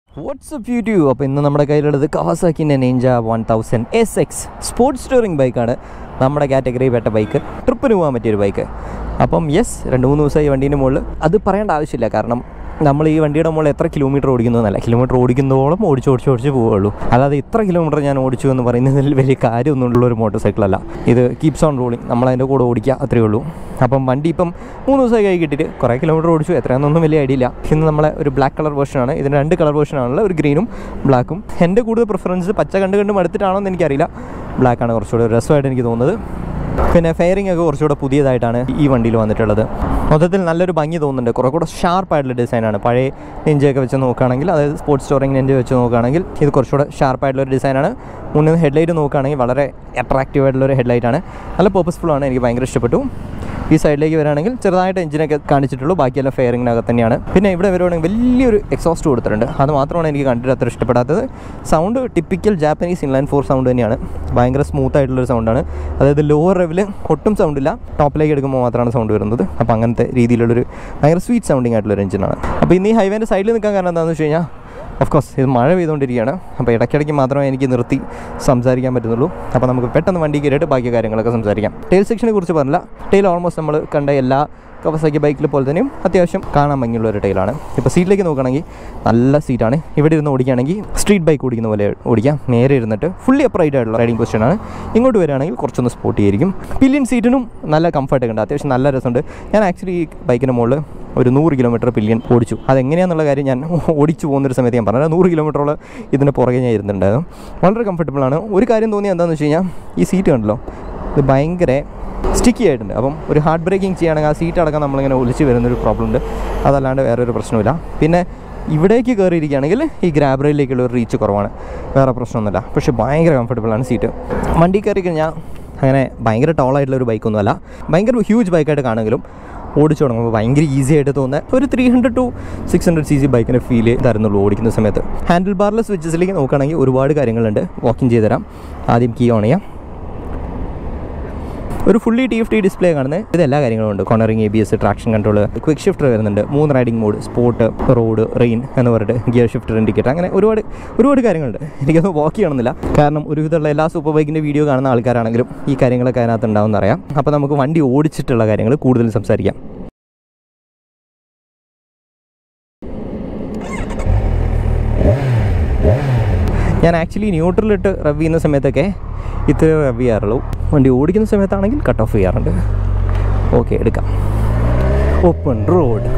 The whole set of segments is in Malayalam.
വാട്സപ്പ് യൂട്യൂബ് അപ്പോൾ ഇന്ന് നമ്മുടെ കയ്യിലുള്ളത് കവാസാക്കിൻ്റെ Ninja one thousand S X sports touring ബൈക്കാണ് നമ്മുടെ കാറ്റഗറി പെട്ട ബൈക്ക് ട്രിപ്പിന് പോകാൻ പറ്റിയൊരു ബൈക്ക് അപ്പം യെസ് രണ്ട് മൂന്ന് ദിവസമായി വണ്ടീൻ്റെ മുകളിൽ അത് പറയേണ്ട ആവശ്യമില്ല കാരണം നമ്മൾ ഈ വണ്ടിയുടെ മുകളിൽ എത്ര കിലോമീറ്റർ ഓടിക്കുന്നതെന്നല്ല കിലോമീറ്റർ ഓടിക്കുന്നതോളം ഓടിച്ച് ഓടിച്ച് ഓടിച്ച് പോവുള്ളൂ അല്ലാതെ ഇത്ര കിലോമീറ്റർ ഞാൻ ഓടിച്ചു എന്ന് പറയുന്നതിൽ വലിയ കാര്യമൊന്നുമുള്ള ഒരു മോട്ടോർ സൈക്കിളല്ല ഇത് കീപ്സ് ഓൺ റോളിങ് നമ്മൾ അതിൻ്റെ കൂടെ ഓടിക്കുക അത്രയേ ഉള്ളൂ അപ്പം വണ്ടി ഇപ്പം മൂന്ന് ദിവസമായി കൈ കിട്ടിയിട്ട് കുറേ കിലോമീറ്റർ ഓടിച്ചു എത്രയാണെന്നൊന്നും വലിയ ഐഡിയ ഇല്ല ഇന്ന് നമ്മളെ ഒരു ബ്ലാക്ക് കളർ വേർഷനാണ് ഇതിന് രണ്ട് കളർ വേർഷനാണുള്ളത് ഒരു ഗ്രീനും ബ്ലാക്കും എൻ്റെ കൂടുതൽ പ്രിഫറൻസ് പച്ച കണ്ട് കണ്ടും എടുത്തിട്ടാണോ എന്ന് എനിക്കറിയില്ല ബ്ലാക്കാണ് കുറച്ചുകൂടെ രസമായിട്ട് എനിക്ക് തോന്നുന്നത് പിന്നെ ഫെയറിംഗ് ഒക്കെ കുറച്ചുകൂടെ പുതിയതായിട്ടാണ് ഈ വണ്ടിയിൽ വന്നിട്ടുള്ളത് മൊത്തത്തിൽ നല്ലൊരു ഭംഗി തോന്നുന്നുണ്ട് കുറേ കൂടെ ഷാർപ്പായിട്ടുള്ള ഡിസൈനാണ് പഴയ നെഞ്ചൊക്കെ വെച്ച് നോക്കുകയാണെങ്കിൽ അതായത് സ്പോർട്സ് സ്റ്റോറിംഗ് നെഞ്ച് വെച്ച് നോക്കുകയാണെങ്കിൽ ഇത് കുറച്ചുകൂടെ ഷാർപ്പായിട്ടുള്ള ഒരു ഡിസൈനാണ് മുന്നിൽ നിന്ന് ഹെഡ്ലൈറ്റ് നോക്കുകയാണെങ്കിൽ വളരെ അട്രാക്റ്റീവ് ആയിട്ടുള്ള ഒരു ഹെഡ്ലൈറ്റാണ് നല്ല പർപ്പസ്ഫുൾ ആണ് എനിക്ക് ഭയങ്കര ഇഷ്ടപ്പെട്ടു ഈ സൈഡിലേക്ക് വരികയാണെങ്കിൽ ചെറുതായിട്ട് എഞ്ചിനൊക്കെ കാണിച്ചിട്ടുള്ളൂ ബാക്കിയെല്ലാം ഫെയറിങ്ങിനകത്ത് തന്നെയാണ് പിന്നെ ഇവിടെ വരുവാണെങ്കിൽ വലിയൊരു എക്സോസ്റ്റ് കൊടുത്തിട്ടുണ്ട് അത് മാത്രമാണ് എനിക്ക് കണ്ടിട്ട് അത്ര ഇഷ്ടപ്പെടാത്തത് sound typical Japanese inline four sound തന്നെയാണ് ഭയങ്കര സ്മൂത്ത് ആയിട്ടുള്ളൊരു സൗണ്ടാണ് അതായത് ലോവർ ലെവൽ ഒട്ടും സൗണ്ട് ഇല്ല ടോപ്പിലേക്ക് എടുക്കുമ്പോൾ മാത്രമാണ് സൗണ്ട് വരുന്നത് അപ്പോൾ അങ്ങനത്തെ രീതിയിലുള്ളൊരു ഭയങ്കര സ്വീറ്റ് സൗണ്ടിങ് ആയിട്ടുള്ളൊരു എഞ്ചിനാണ് അപ്പോൾ ഇന്ന് ഈ ഹൈവേൻ്റെ സൈഡിൽ നിൽക്കാൻ കാരണം എന്താണെന്ന് വെച്ച് കഴിഞ്ഞാൽ ഓഫ് കോഴ്സ് ഇത് മഴ പെയ്തുകൊണ്ടിരിക്കുകയാണ് അപ്പോൾ ഇടയ്ക്കിടയ്ക്ക് മാത്രമേ എനിക്ക് നിർത്തി സംസാരിക്കാൻ പറ്റുന്നുള്ളൂ അപ്പോൾ നമുക്ക് പെട്ടെന്ന് വണ്ടി കയറിയിട്ട് ബാക്കി കാര്യങ്ങളൊക്കെ സംസാരിക്കാം ടെയിൽ സെക്ഷനെ കുറിച്ച് പറഞ്ഞില്ല ടെയിൽ ഓൾമോസ്റ്റ് നമ്മൾ കണ്ട എല്ലാ കവസാക്കി ബൈക്കിൽ പോലെ തന്നെയും അത്യാവശ്യം കാണാൻ ഭംഗിയുള്ള ഒരു ടൈലാണ് ഇപ്പോൾ സീറ്റിലേക്ക് നോക്കുകയാണെങ്കിൽ നല്ല സീറ്റാണ് ഇവിടെ ഇരുന്ന് ഓടിക്കുകയാണെങ്കിൽ സ്ട്രീറ്റ് ബൈക്ക് ഓടിക്കുന്ന പോലെ ഓടിക്കാം നേരെ ഇരുന്നിട്ട് ഫുള്ളി അപ്രൈറ്റ് ആയിട്ടുള്ള റൈഡിംഗ് പൊസിഷനാണ് ഇങ്ങോട്ട് വരികയാണെങ്കിൽ കുറച്ചൊന്ന് സ്പോർട്ട് ചെയ്തിരിക്കും പില്ലിയൻ സീറ്റിനും നല്ല കംഫർട്ട് ഉണ്ട് അത്യാവശ്യം നല്ല രസമുണ്ട് ഞാൻ ആക്ച്വലി ഈ ബൈക്കിന് മുകളിൽ ഒരു നൂറ് കിലോമീറ്റർ പില്ലിയൻ ഓടിച്ചു അതെങ്ങനെയാണെന്നുള്ള കാര്യം ഞാൻ ഓടിച്ചു പോകുന്നൊരു സമയത്ത് ഞാൻ പറഞ്ഞത് നൂറ് കിലോമീറ്ററോളം ഇതിന് പുറകെ ഞാൻ ഇരുന്നിട്ടുണ്ടായിരുന്നു വളരെ കംഫർട്ടബിൾ ആണ് ഒരു കാര്യം തോന്നിയത് എന്താണെന്ന് വെച്ച് കഴിഞ്ഞാൽ ഈ സീറ്റ് കണ്ടല്ലോ ഇത് ഭയങ്കര സ്റ്റിക്കി ആയിട്ടുണ്ട് അപ്പം ഒരു ഹാർഡ് ബ്രേക്കിംഗ് ചെയ്യുകയാണെങ്കിൽ ആ സീറ്റ് അടക്കം നമ്മളിങ്ങനെ ഒലിച്ച് വരുന്നൊരു പ്രോബ്ലം ഉണ്ട് അതല്ലാണ്ട് വേറെ ഒരു പ്രശ്നമില്ല പിന്നെ ഇവിടേക്ക് കയറിയിരിക്കുകയാണെങ്കിൽ ഈ ഗ്രാബ് റെയിലേക്കുള്ള ഒരു റീച്ച് കുറവാണ് വേറെ പ്രശ്നമൊന്നുമില്ല പക്ഷേ ഭയങ്കര കംഫർട്ടബിളാണ് സീറ്റ് വണ്ടി കയറി കഴിഞ്ഞാൽ അങ്ങനെ ഭയങ്കര ടോളായിട്ടുള്ള ഒരു ബൈക്കൊന്നുമല്ല ഭയങ്കര ഹ്യൂജ് ബൈക്കായിട്ട് കാണുമെങ്കിലും ഓടിച്ചു തുടങ്ങുമ്പോൾ ഭയങ്കര ഈസി ആയിട്ട് തോന്നുന്ന ഒരു three hundred to six hundred C C ബൈക്കിന് ഫീൽ തരുന്നുള്ളൂ ഓടിക്കുന്ന സമയത്ത് ഹാൻഡിൽ ബാറിലെ സ്വിച്ചസിലേക്ക് നോക്കുകയാണെങ്കിൽ ഒരുപാട് കാര്യങ്ങളുണ്ട് വാക്കിംഗ് ചെയ്ത് തരാം ആദ്യം കീ ഓൺ ചെയ്യാം ഒരു fully T F T display കാണുന്നത് ഇത് എല്ലാ കാര്യങ്ങളും ഉണ്ട് cornering A B S traction control quick shifter വരുന്നുണ്ട് മൂന്ന് riding mode sport road rain എന്ന് പറഞ്ഞിട്ട് ഗിയർ ഷിഫ്റ്റർ ഇൻഡിക്കേറ്റർ അങ്ങനെ ഒരുപാട് ഒരുപാട് കാര്യങ്ങളുണ്ട് എനിക്കത് വാക്ക് ചെയ്യണമെന്നില്ല കാരണം ഒരുവിധമുള്ള എല്ലാ സൂപ്പർ ബൈക്കിൻ്റെ വീഡിയോ കാണുന്ന ആൾക്കാരാണെങ്കിലും ഈ കാര്യങ്ങളൊക്കെ അതിനകത്ത് ഉണ്ടാവും അറിയാം അപ്പോൾ നമുക്ക് വണ്ടി ഓടിച്ചിട്ടുള്ള കാര്യങ്ങൾ കൂടുതൽ സംസാരിക്കാം ഞാൻ ആക്ച്വലി ന്യൂട്രലിട്ട് റവ് ചെയ്യുന്ന സമയത്തൊക്കെ ഇത്ര റവ് ചെയ്യാറുള്ളൂ വണ്ടി ഓടിക്കുന്ന സമയത്താണെങ്കിൽ കട്ട് ഓഫ് ചെയ്യാറുണ്ട് ഓക്കെ എടുക്കാം ഓപ്പൺ റോഡ്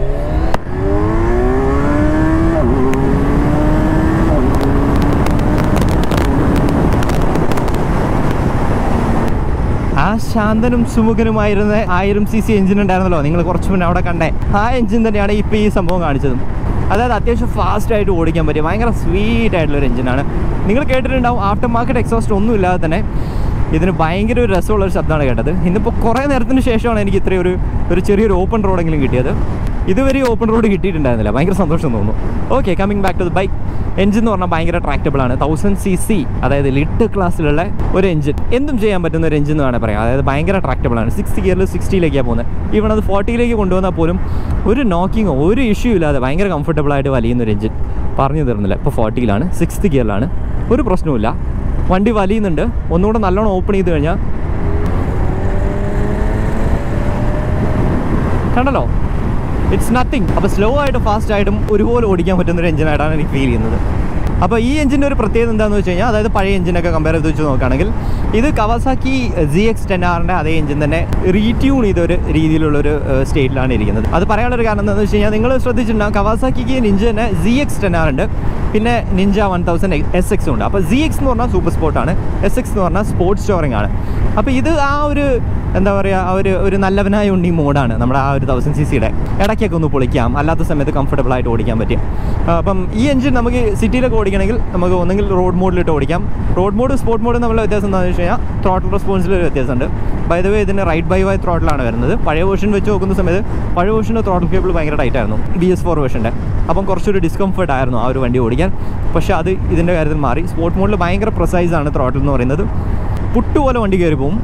ആ ശാന്തനും സുമുഖനുമായിരുന്ന ആയിരം സി സി എഞ്ചിൻ ഉണ്ടായിരുന്നല്ലോ നിങ്ങൾ കുറച്ച് മുന്നേ അവിടെ കണ്ടേ ആ എഞ്ചിൻ തന്നെയാണ് ഇപ്പോൾ ഈ സംഭവം കാണിച്ചതും അതായത് അത്യാവശ്യം ഫാസ്റ്റ് ആയിട്ട് ഓടിക്കാൻ പറ്റിയ ഭയങ്കര സ്വീറ്റ് ആയിട്ടുള്ള ഒരു എഞ്ചിനാണ് നിങ്ങൾ കേട്ടിട്ടുണ്ടാവും ആഫ്റ്റർ മാർക്കറ്റ് എക്സോസ്റ്റ് ഒന്നും ഇല്ലാതെ തന്നെ ഇതിന് ഭയങ്കര ഒരു രസമുള്ള ഒരു ശബ്ദമാണ് കേട്ടത് ഇന്നിപ്പോൾ കുറേ നേരത്തിന് ശേഷമാണ് എനിക്ക് ഇത്രയും ഒരു ഒരു ചെറിയൊരു ഓപ്പൺ റോഡെങ്കിലും കിട്ടിയത് ഇതുവരെ ഓപ്പൺ റോഡ് കിട്ടിയിട്ടുണ്ടായിരുന്നില്ല ഭയങ്കര സന്തോഷം തോന്നുന്നു okay coming back to the bike engine എന്ന് പറഞ്ഞാൽ ഭയങ്കര ട്രാക്റ്റബിൾ ആണ് തൗസൻഡ് സി സി അതായത് ലിറ്റ് ക്ലാസ്സിലുള്ള ഒരു എഞ്ചിൻ എന്തും ചെയ്യാൻ പറ്റുന്ന ഒരു എഞ്ചിൻ എന്ന് വേണമെങ്കിൽ പറയാം അതായത് ഭയങ്കര ട്രാക്റ്റബിൾ ആണ് സിക്സ്ത് ഗിയറിൽ സിക്സ്റ്റിയിലേക്കാണ് പോകുന്നത് ഈവൺ അത് ഫോർട്ടിയിലേക്ക് കൊണ്ടുവന്നാൽ പോലും ഒരു നോക്കിങ്ങോ ഒരു ഇഷ്യൂ ഇല്ലാതെ ഭയങ്കര കംഫർട്ടബിൾ ആയിട്ട് വലിയുന്ന ഒരു എഞ്ചിൻ പറഞ്ഞു തരുന്നില്ല ഇപ്പോൾ ഫോർട്ടിയിലാണ് സിക്സ്ത് ഗിയറിലാണ് ഒരു പ്രശ്നവുമില്ല വണ്ടി വലിയുന്നുണ്ട് ഒന്നുകൂടെ നല്ലോണം ഓപ്പൺ ചെയ്ത് കഴിഞ്ഞാൽ കണ്ടല്ലോ ഇറ്റ്സ് നത്തിങ് അപ്പോൾ സ്ലോ ആയിട്ടും ഫാസ്റ്റ് ആയിട്ടും ഒരുപോലെ ഓടിക്കാൻ പറ്റുന്ന ഒരു എഞ്ചിനായിട്ടാണ് എനിക്ക് ഫീൽ ചെയ്യുന്നത് അപ്പോൾ ഈ എഞ്ചിൻ്റെ ഒരു പ്രത്യേകത എന്താണെന്ന് വെച്ച് കഴിഞ്ഞാൽ അതായത് പഴയ എഞ്ചിനൊക്കെ കമ്പയർ ചെയ്ത് വെച്ച് നോക്കുകയാണെങ്കിൽ ഇത് കവാസാക്കി ജി എക്സ് ടെൻ ആറിൻ്റെ അതേ എഞ്ചിൻ തന്നെ റീട്യൂൺ ചെയ്തൊരു രീതിയിലുള്ളൊരു സ്റ്റേറ്റിലാണ് ഇരിക്കുന്നത് അത് പറയാനുള്ളൊരു കാരണം എന്താണെന്ന് വെച്ച് കഴിഞ്ഞാൽ നിങ്ങൾ ശ്രദ്ധിച്ചിട്ടുണ്ടാകും കവാസാക്കിക്ക് നിഞ്ച തന്നെ ജി എക്സ് ടെൻ ആർ ഉണ്ട് പിന്നെ Ninja one thousand S X ഉണ്ട് അപ്പോൾ ജി എക്സ് എന്ന് പറഞ്ഞാൽ സൂപ്പർ സ്പോർട്ടാണ് എസ് എക്സ് എന്ന് പറഞ്ഞാൽ സ്പോർട്സ് സ്റ്റോറിംഗ് ആണ് അപ്പോൾ ഇത് ആ ഒരു എന്താ പറയുക ആ ഒരു ഒരു നല്ലവനായ ഉണ്ണി മോഡാണ് നമ്മുടെ ആ ഒരു തൗസൻഡ് സി സിയുടെ ഇടയ്ക്കൊക്കെ ഒന്ന് പൊളിക്കാം അല്ലാത്ത സമയത്ത് കംഫർട്ടബിൾ ആയിട്ട് ഓടിക്കാൻ പറ്റും ആ, അപ്പം ഈ എഞ്ചിൻ നമുക്ക് സിറ്റിയിലൊക്കെ ഓടിക്കണമെങ്കിൽ നമുക്ക് ഒന്നെങ്കിൽ റോഡ് മോഡിലിട്ട് ഓടിക്കാം റോഡ് മോഡ് സ്പോർട്ട് മോഡ് തമ്മിലുള്ള വ്യത്യാസം എന്താണെന്ന് വെച്ച് കഴിഞ്ഞാൽ ത്രോട്ടിൽ റെസ്പോൺസിൽ ഒരു വ്യത്യാസമുണ്ട് ബൈ ദ വേ ഇതിന് റൈറ്റ് ബൈ വൈ ത്രോട്ടിലാണ് വരുന്നത് പഴയ വേർഷൻ വെച്ച് നോക്കുന്ന സമയത്ത് പഴയ വേർഷൻ്റെ ത്രോട്ടിൽ കേബിൾ ഭയങ്കര ടൈറ്റ് ആയിരുന്നു ബി എസ് ഫോർ വേർഷൻ്റെ അപ്പം കുറച്ചൊരു ഡിസ്കംഫർട്ട് ആയിരുന്നു ആ ഒരു വണ്ടി ഓടിക്കാൻ പക്ഷേ അത് ഇതിൻ്റെ കാര്യത്തിൽ മാറി സ്പോർട്ട് മോഡിൽ ഭയങ്കര പ്രിസൈസ് ആണ് ത്രോട്ടിൽ എന്ന് പറയുന്നത് പുട്ടുപോലെ വണ്ടി കയറി പോകും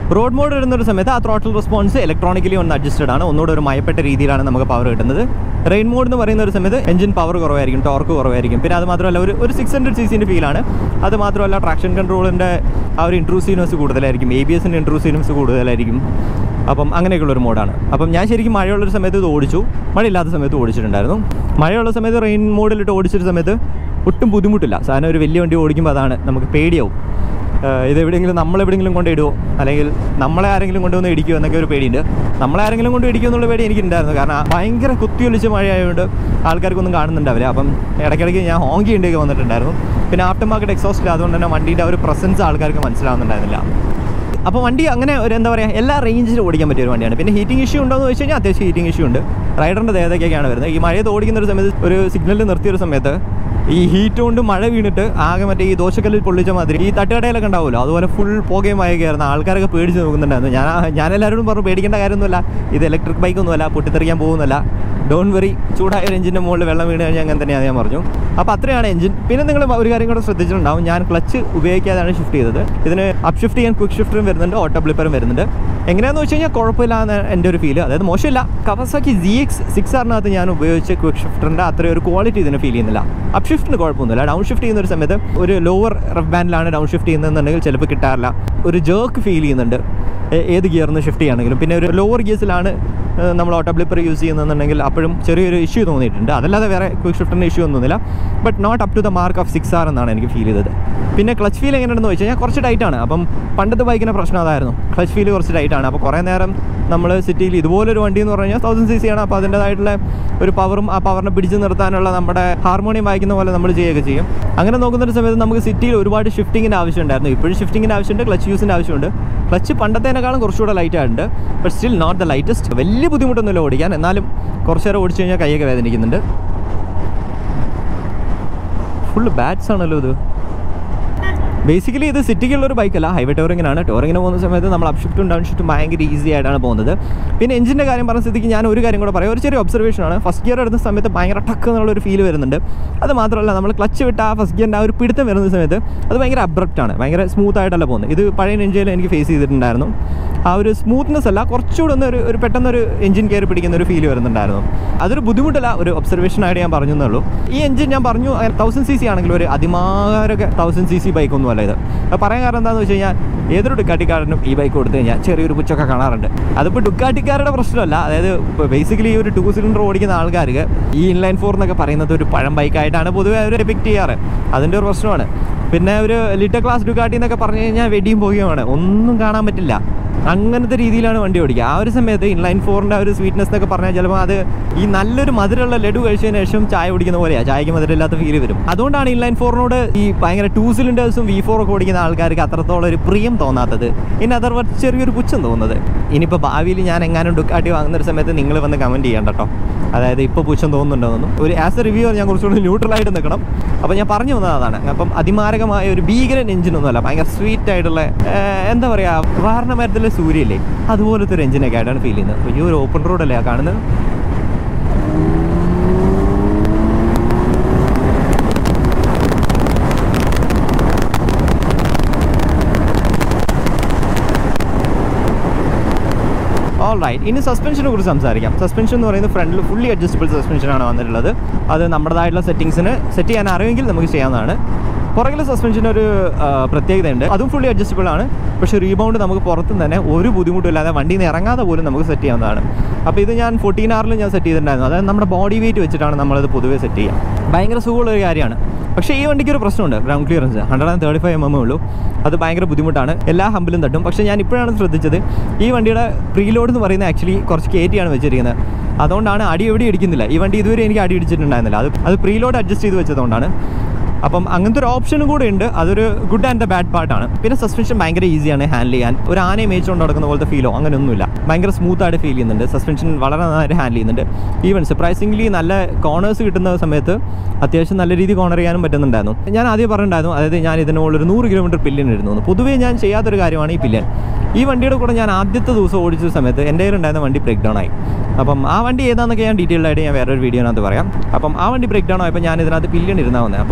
റോഡ് മോഡ് ഇടുന്ന ഒരു സമയത്ത് ആ ത്രോട്ടിൽ റെസ്പോൺസ് ഇലക്ട്രോണിക്കലി ഒന്ന് അഡ്ജസ്റ്റഡ് ആണ് ഒന്നുകൂടെ ഒരു മയപ്പെട്ട രീതിയിലാണ് നമുക്ക് പവർ കിട്ടുന്നത് റെയിൻ മോഡ് എന്ന് പറയുന്ന ഒരു സമയത്ത് എഞ്ചിൻ പവർ കുറവായിരിക്കും ടോർക്ക് കുറവായിരിക്കും പിന്നെ അത് മാത്രമല്ല ഒരു ഒരു സിക്സ് ഹൺഡ്രഡ് സി സിൻ്റെ ഫീലാണ് അത് മാത്രമല്ല ട്രാക്ഷൻ കൺട്രോളിൻ്റെ ആ ഒരു ഇൻട്രൂസീവ്നെസ് കൂടുതലായിരിക്കും എ ബി എസിൻ്റെ ഇൻട്രൂസീവ്നെസ് കൂടുതലായിരിക്കും അപ്പം അങ്ങനെയൊക്കെയുള്ള ഒരു മോഡാണ് അപ്പം ഞാൻ ശരിക്കും മഴയുള്ളൊരു സമയത്ത് ഇത് ഓടിച്ചു മഴയില്ലാത്ത സമയത്ത് ഓടിച്ചിട്ടുണ്ടായിരുന്നു മഴയുള്ള സമയത്ത് റെയിൻ മോഡിലിട്ട് ഓടിച്ചൊരു സമയത്ത് ഒട്ടും ബുദ്ധിമുട്ടില്ല സാധനം ഒരു വലിയ വണ്ടി ഓടിക്കുമ്പോൾ അതാണ് നമുക്ക് പേടിയാവും ഏഹ് ഇത് എവിടെയെങ്കിലും നമ്മൾ എവിടെയെങ്കിലും കൊണ്ട് ഇടുമോ അല്ലെങ്കിൽ നമ്മളെ ആരെങ്കിലും കൊണ്ടുവന്ന് ഇടിക്കുമോ എന്നൊക്കെ ഒരു പേടിയുണ്ട് നമ്മളെ ആരെങ്കിലും കൊണ്ട് ഇടിക്കുമോ എന്നുള്ള പേടി എനിക്കുണ്ടായിരുന്നു കാരണം ഭയങ്കര കുത്തിയൊലിച്ച മഴയായതുകൊണ്ട് ആൾക്കാർക്കൊന്നും കാണുന്നുണ്ടാവില്ല അപ്പം ഇടയ്ക്കിടയ്ക്ക് ഞാൻ ഹോങ്കി ഉണ്ടെങ്കിൽ വന്നിട്ടുണ്ടായിരുന്നു പിന്നെ ആഫ്റ്റർ മാർക്കറ്റ് എക്സോസ്റ്റ് അതുകൊണ്ട് തന്നെ വണ്ടിയുടെ ആ ഒരു പ്രസൻസ് ആൾക്കാർക്ക് മനസ്സിലാവുന്നുണ്ടായിരുന്നില്ല അപ്പോൾ വണ്ടി അങ്ങനെ ഒരു എന്താ പറയുക എല്ലാ റേഞ്ചിലും ഓടിക്കാൻ പറ്റിയ ഒരു വണ്ടിയാണ് പിന്നെ ഹീറ്റിംഗ് ഇഷ്യൂ ഉണ്ടോ എന്ന് വെച്ച് കഴിഞ്ഞാൽ അത്യാവശ്യം ഹീറ്റിംഗ് ഇഷ്യൂ ഉണ്ട് റൈഡറിൻ്റെ ദേഹത്തേക്കൊക്കെയാണ് വരുന്നത് ഈ മഴയത്ത് ഓടിക്കുന്ന ഒരു സമയത്ത് ഒരു സിഗ്നലിൽ നിർത്തിയ ഒരു സമയത്ത് ഈ ഹീറ്റ് കൊണ്ട് മഴ വീണിട്ട് ആകെ മറ്റേ ഈ ദോശക്കല്ലിൽ പൊള്ളിച്ച മാതിരി ഈ തട്ടുകടയിലൊക്കെ ഉണ്ടാവുമല്ലോ അതുപോലെ ഫുൾ പുകയും മയക്കായിരുന്നു ആൾക്കാരൊക്കെ പേടിച്ച് നോക്കുന്നുണ്ടായിരുന്നു ഞാൻ ഞാൻ എല്ലാവരോടും പറഞ്ഞു പേടിക്കേണ്ട കാര്യമൊന്നുമില്ല ഇത് ഇലക്ട്രിക് ബൈക്കൊന്നുമല്ല പൊട്ടിത്തെറിക്കാൻ പോകുന്നില്ല ഡോൺ വെറി ചൂടായ ഒരു എഞ്ചിൻ്റെ മുകളിൽ വെള്ളം വീണ് കഴിഞ്ഞാൽ അങ്ങനെ തന്നെയാണ് ഞാൻ പറഞ്ഞു അപ്പോൾ അത്രയാണ് എഞ്ചിൻ പിന്നെ നിങ്ങൾ ഒരു കാര്യം കൂടെ ശ്രദ്ധിച്ചിട്ടുണ്ടാവും ഞാൻ ക്ലച്ച് ഉപയോഗിക്കാതെയാണ് ഷിഫ്റ്റ് ചെയ്തത് ഇതിന് അപ്പ് ഷിഫ്റ്റ് ചെയ്യാൻ ക്വിക്ക് ഷിഫ്റ്ററും വരുന്നുണ്ട് ഓട്ടോ ബ്ലിപ്പറും വരുന്നുണ്ട് എങ്ങനെയാണെന്ന് വെച്ച് കഴിഞ്ഞാൽ കുഴപ്പമില്ല എന്ന് എൻ്റെ ഒരു ഫീൽ അതായത് മോശമില്ല കവസാക്കി ജി എക്സ് സിക്സ് ആറിനകത്ത് ഞാൻ ഉപയോഗിച്ച ക്വിക്ക് ഷിഫ്റ്ററിൻ്റെ അത്രയും ഒരു ക്വാളിറ്റി ഇതിന് ഫീൽ ചെയ്യുന്നില്ല അപ്പ് ഷിഫ്റ്റിന് കുഴപ്പമൊന്നുമില്ല ഡൗൺ ഷിഫ്റ്റ് ചെയ്യുന്ന ഒരു സമയത്ത് ഒരു ലോവർ റഫ് ബാൻഡിലാണ് ഡൗൺ ഷിഫ്റ്റ് ചെയ്യുന്നതെന്നുണ്ടെങ്കിൽ ചിലപ്പോൾ കിട്ടാറില്ല ഒരു ജേർക്ക് ഫീൽ ചെയ്യുന്നുണ്ട് ഏ- ഏത് ഗിയറിന് ഷിഫ്റ്റ് ചെയ്യുകയാണെങ്കിലും പിന്നെ ഒരു ലോവർ ഗിയേഴ്സിലാണ് നമ്മൾ ഓട്ടോ ബ്ലിപ്പർ യൂസ് ചെയ്യുന്നതെന്നുണ്ടെങ്കിൽ അപ്പോഴും ചെറിയൊരു ഇഷ്യൂ തോന്നിയിട്ടുണ്ട് അതല്ലാതെ വേറെ ക്വിക്ക് ഷിഫ്റ്റിൻ്റെ ഇഷ്യൂ ഒന്നുമില്ല but not up to the mark of six R എന്നാണ് എനിക്ക് ഫീൽ ചെയ്തത് പിന്നെ ക്ലച്ച് ഫീൽ എങ്ങനെയാണെന്ന് വെച്ച് കഴിഞ്ഞാൽ കുറച്ച് ടൈറ്റാണ് അപ്പം പണ്ടത്തെ ബൈക്കിൻ്റെ പ്രശ്നം അതായിരുന്നു ക്ലച്ച് ഫീൽ കുറച്ച് ടൈറ്റാണ് അപ്പോൾ കുറേ നേരം നമ്മൾ സിറ്റിയിൽ ഇതുപോലൊരു വണ്ടി എന്ന് പറഞ്ഞു കഴിഞ്ഞാൽ തൗസൻഡ് സി സി ആണ് അപ്പോൾ അതിൻ്റേതായിട്ടുള്ള ഒരു പവറും ആ പവറിനെ പിടിച്ചു നിർത്താനുള്ള നമ്മുടെ ഹാർമോണിയം വായിക്കുന്ന പോലെ നമ്മൾ ചെയ്യുകയൊക്കെ ചെയ്യും അങ്ങനെ നോക്കുന്ന ഒരു സമയത്ത് നമുക്ക് സിറ്റിയിൽ ഒരുപാട് ഷിഫ്റ്റിങ്ങിൻ്റെ ആവശ്യമുണ്ടായിരുന്നു ഇപ്പോഴും ഷിഫ്റ്റിങ്ങിൻ്റെ ആവശ്യമുണ്ട് ക്ലച്ച് യൂസിൻ്റെ ആവശ്യമുണ്ട് ക്ലച്ച് പണ്ടത്തേനേക്കാളും കുറച്ചുകൂടെ ലൈറ്റ് ആയിട്ടുണ്ട് but still not the lightest വലിയ ബുദ്ധിമുട്ടൊന്നുമില്ല ഓടിക്കാൻ എന്നാലും കുറച്ച് നേരം ഓടിച്ചു കഴിഞ്ഞാൽ കൈയൊക്കെ വേദനിക്കുന്നുണ്ട് ഫുള്ള് ബാറ്റ്സ് ആണല്ലോ ഇത് ബേസിക്കലി ഇത് സിറ്റിക്കുള്ള ഒരു ബൈക്കല്ല ഹൈവേ ടോറിങ്ങിനാണ് ടോറിങ്ങിന് പോകുന്ന സമയത്ത് നമ്മൾ അപ് ഷിഫ്റ്റും ഡൗൺ ഷിഫ്റ്റും ഭയങ്കര ഈസി ആയിട്ടാണ് പോകുന്നത് പിന്നെ എഞ്ചിൻ്റെ കാര്യം പറഞ്ഞ സ്ഥിതിക്ക് ഞാൻ ഒരു കാര്യം കൂടെ പറയാം ഒരു ചെറിയ ഒബ്സർവേഷൻ ആണ് ഫസ്റ്റ് ഗിയർ എടുത്ത സമയത്ത് ഭയങ്കര ടക്ക് എന്നുള്ള ഒരു ഫീൽ വരുന്നുണ്ട് അത് മാത്രമല്ല നമ്മൾ ക്ലച്ച് വിട്ട് ആ ഫസ്റ്റ് ഗിയറിൻ്റെ ആ ഒരു പിടുത്തം വരുന്ന സമയത്ത് അത് ഭയങ്കര അബ്രപ്റ്റ് ആണ് ഭയങ്കര സ്മൂത്ത് ആയിട്ടല്ല പോകുന്നത് ഇത് പഴയ എഞ്ചിനിൽ എനിക്ക് ഫേസ് ചെയ്തിട്ടുണ്ടായിരുന്നു ആ ഒരു സ്മൂത്ത്നെസ് അല്ല കുറച്ചുകൂടെ ഒന്ന് ഒരു ഒരു പെട്ടെന്നൊരു എഞ്ചിൻ കയറി പിടിക്കുന്ന ഒരു ഫീൽ വരുന്നുണ്ടായിരുന്നു അതൊരു ബുദ്ധിമുട്ടല്ല ഒരു ഒബ്സർവേഷൻ ആയിട്ട് ഞാൻ പറഞ്ഞു എന്നേ ഉള്ളൂ ഈ എഞ്ചിൻ ഞാൻ പറഞ്ഞു തൗസൻഡ് സി സി ആണെങ്കിൽ ഒരു അതിമാരക തൗസൻഡ് സി സി ബൈക്കൊന്നും അല്ല ഇത് അത് പറയാൻ കാരണം എന്താണെന്ന് വെച്ച് കഴിഞ്ഞാൽ ഏതൊരു ഡുക്കാട്ടിക്കാരനും ഈ ബൈക്ക് കൊടുത്തു കഴിഞ്ഞാൽ ചെറിയൊരു പുച്ചൊക്കെ കാണാറുണ്ട് അതിപ്പോൾ ഡുക്കാട്ടിക്കാരുടെ പ്രശ്നമല്ല അതായത് ബേസിക്കലി ഈ ഒരു ടു സിലിണ്ടർ ഓടിക്കുന്ന ആൾക്കാർക്ക് ഈ ഇൻലൈൻ ഫോർ എന്നൊക്കെ പറയുന്നത് ഒരു പഴം ബൈക്കായിട്ടാണ് പൊതുവെ അവർ ഡിപ്പിക്ട് ചെയ്യാറ് അതിൻ്റെ ഒരു പ്രശ്നമാണ് പിന്നെ ഒരു ലിറ്റർ ക്ലാസ് ഡുക്കാട്ടി എന്നൊക്കെ പറഞ്ഞു കഴിഞ്ഞാൽ വെടിയും പോകുകയാണ് ഒന്നും കാണാൻ പറ്റില്ല അങ്ങനത്തെ രീതിയിലാണ് വണ്ടി ഓടിക്കുക ആ ഒരു സമയത്ത് ഇൻലൈൻ ഫോറിൻ്റെ ആ ഒരു സ്വീറ്റ്നെസ് എന്നൊക്കെ പറഞ്ഞാൽ ചിലപ്പോൾ അത് ഈ നല്ലൊരു മധുരമുള്ള ലഡു കഴിച്ചതിന് ശേഷം ചായ കുടിക്കുന്ന പോലെയാണ് ചായക്ക് മധുരമില്ലാത്ത ഫീൽ വരും അതുകൊണ്ടാണ് ഇൻലൈൻ ഫോറിനോട് ഈ ഭയങ്കര ടൂ സിലിണ്ടേഴ്സും വി ഫോർ ഒക്കെ ഓടിക്കുന്ന ആൾക്കാർക്ക് അത്രത്തോളം ഒരു പ്രിയം തോന്നാത്തത് ഇനി അതർ ചെറിയൊരു പുച്ഛം തോന്നുന്നത് ഇനിയിപ്പോൾ ഭാവിയിൽ ഞാൻ എങ്ങാനും ഡുക്കാട്ടി വാങ്ങുന്ന ഒരു സമയത്ത് നിങ്ങൾ വന്ന് കമൻറ്റ് ചെയ്യണ്ട കേട്ടോ അതായത് ഇപ്പോൾ പുച്ഛം തോന്നുന്നുണ്ടോന്നും ഒരു ആസ് എ റിവ്യൂവർ ഞാൻ കുറച്ചുകൂടി ന്യൂട്രലായിട്ട് നിൽക്കണം അപ്പോൾ ഞാൻ പറഞ്ഞു വന്നത് അതാണ് അപ്പം അതിമാരകമായ ഒരു ഭീകരൻ എഞ്ചിനൊന്നുമല്ല ഭയങ്കര സ്വീറ്റ് ആയിട്ടുള്ള ഏഹ്, എന്താ പറയുക വാരണ മരത്തിലെ സൂര്യയില്ലേ അതുപോലത്തെ ഒരു എഞ്ചിനൊക്കെ ആയിട്ടാണ് ഫീൽ ചെയ്യുന്നത് ഈ ഒരു ഓപ്പൺ റോഡല്ലേ ആ കാണുന്നത് ഓൾ റൈറ്റ് ഇനി സസ്പെൻഷനെ കുറിച്ച് സംസാരിക്കാം സസ്പെൻഷൻ എന്ന് പറയുന്നത് ഫ്രണ്ടിൽ ഫുള്ളി അഡ്ജസ്റ്റബിൾ സസ്പെൻഷനാണ് വന്നിട്ടുള്ളത് അത് നമ്മുടേതായിട്ടുള്ള സെറ്റിങ്സിന് സെറ്റ് ചെയ്യാൻ അറിയുമെങ്കിൽ നമുക്ക് ചെയ്യാവുന്നതാണ് പുറകിൽ സസ്പെൻഷന് ഒരു ആ, പ്രത്യേകതയുണ്ട് അതും ഫുള്ളി അഡ്ജസ്റ്റബിൾ ആണ് പക്ഷേ റീബൗണ്ട് നമുക്ക് പുറത്തും തന്നെ ഒരു ബുദ്ധിമുട്ടില്ലാതെ വണ്ടിയിൽ നിന്ന് ഇറങ്ങാതെ പോലും നമുക്ക് സെറ്റ് ചെയ്യാവുന്നതാണ് അപ്പോൾ ഇത് ഞാൻ ഫോർട്ടീൻ ആറിൽ ഞാൻ സെറ്റ് ചെയ്തിട്ടുണ്ടായിരുന്നു അതായത് നമ്മുടെ ബോഡി വെയിറ്റ് വെച്ചിട്ടാണ് നമ്മളത് പൊതുവേ സെറ്റ് ചെയ്യുക ഭയങ്കര സുഖമുള്ള ഒരു കാര്യമാണ് പക്ഷേ ഈ വണ്ടിക്ക് ഒരു പ്രശ്നമുണ്ട് ground clearance hundred and thirty five M M ഉള്ളൂ അത് ഭയങ്കര ബുദ്ധിമുട്ടാണ് എല്ലാ ഹമ്പിലും തട്ടും പക്ഷേ ഞാൻ ഇപ്പോഴാണ് ശ്രദ്ധിച്ചത് ഈ വണ്ടിയുടെ പ്രീലോഡ് എന്ന് പറയുന്നത് ആക്ച്വലി കുറച്ച് കയറ്റിയാണ് വെച്ചിരിക്കുന്നത് അതുകൊണ്ടാണ് അടി എവിടെ ഇടിക്കുന്നില്ല ഈ വണ്ടി ഇതുവരെ എനിക്ക് അടി ഇടിച്ചിട്ടുണ്ടായിരുന്നില്ല അത് അത് പ്രീലോഡ് അഡ്ജസ്റ്റ് ചെയ്ത് വെച്ചതുകൊണ്ടാണ് അപ്പം അങ്ങനത്തെ ഒരു ഓപ്ഷനും കൂടെ ഉണ്ട് അതൊരു ഗുഡ് ആൻഡ് ദ ബാഡ് പാർട്ടാണ് പിന്നെ സസ്പെൻഷൻ ഭയങ്കര ഈസിയാണ് ഹാൻഡിൽ ചെയ്യാൻ ഒരു ആനയെ മേയിച്ചുകൊണ്ട് നടക്കുന്ന പോലത്തെ ഫീലോ അങ്ങനെയൊന്നുമില്ല ഭയങ്കര സ്മൂത്ത് ആയിട്ട് ഫീൽ ചെയ്യുന്നുണ്ട് സസ്പെൻഷൻ വളരെ നന്നായിട്ട് ഹാൻഡിൽ ചെയ്യുന്നുണ്ട് ഈവൻ സർപ്രൈസിംഗ്ലി നല്ല കോർണേഴ്സ് കിട്ടുന്ന സമയത്ത് അത്യാവശ്യം നല്ല രീതിയിൽ കോർണർ ചെയ്യാനും പറ്റുന്നുണ്ടായിരുന്നു ഞാൻ ആദ്യം പറഞ്ഞിട്ടുണ്ടായിരുന്നു അതായത് ഞാൻ ഇതിനുള്ള ഒരു നൂറ് കിലോമീറ്റർ പില്യൻ ഇടുന്നു പൊതുവേ ഞാൻ ചെയ്യാത്തൊരു കാര്യമാണ് ഈ പില്യൻ ഈ വണ്ടിയുടെ കൂടെ ഞാൻ ആദ്യത്തെ ദിവസം ഓടിച്ച സമയത്ത് എൻ്റെ കയ്യിലുണ്ടായിരുന്ന വണ്ടി ബ്രേക്ക് ഡൗൺ ആയി അപ്പം ആ വണ്ടി ഏതാണെന്നൊക്കെ ഞാൻ ഡീറ്റെയിൽഡ് ആയിട്ട് ഞാൻ വേറൊരു വീഡിയോനകത്ത് പറയാം അപ്പം ആ വണ്ടി ബ്രേക്ക് ഡൗൺ ആയപ്പോൾ ഞാൻ ഇതിനകത്ത് പില്യൺ ഇരുന്നാൽ വന്നത് അപ്പോൾ ഓൾമോസ്റ്റ്